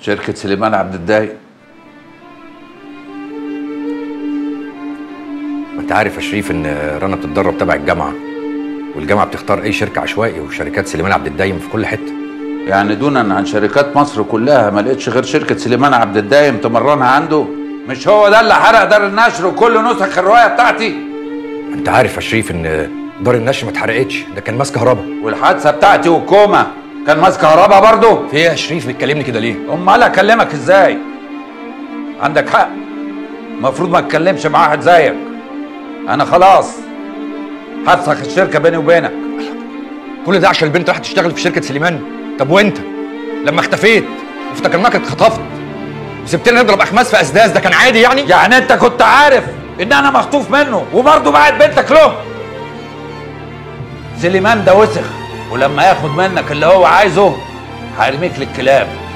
شركة سليمان عبد الدايق ما انت عارف يا شريف ان رنا بتتدرب تبع الجامعه والجامعه بتختار اي شركه عشوائي وشركات سليمان عبد الدايم في كل حته يعني دونا عن شركات مصر كلها ما لقيتش غير شركة سليمان عبد الدايم تمرنها عنده مش هو ده اللي حرق دار النشر وكل نسخ الرواية بتاعتي انت عارف يا شريف ان دار النشر ما اتحرقتش ده كان ماس كهرباء والحادثة بتاعتي والكومة كان ماسك كهربا برضه في ايه يا شريف بتكلمني كده ليه امال اكلمك ازاي عندك حق المفروض ما اتكلمش مع واحد زيك انا خلاص هفسخ الشركه بيني وبينك كل ده عشان البنت راحت تشتغل في شركه سليمان طب وانت لما اختفيت وافتكرناك اتخطفت وسبتنا نضرب اخماس في اسداس ده كان عادي يعني يعني انت كنت عارف ان انا مخطوف منه وبرضه بعت بنتك له سليمان ده وسخ ولما ياخد منك اللي هو عايزه هيرميك للكلاب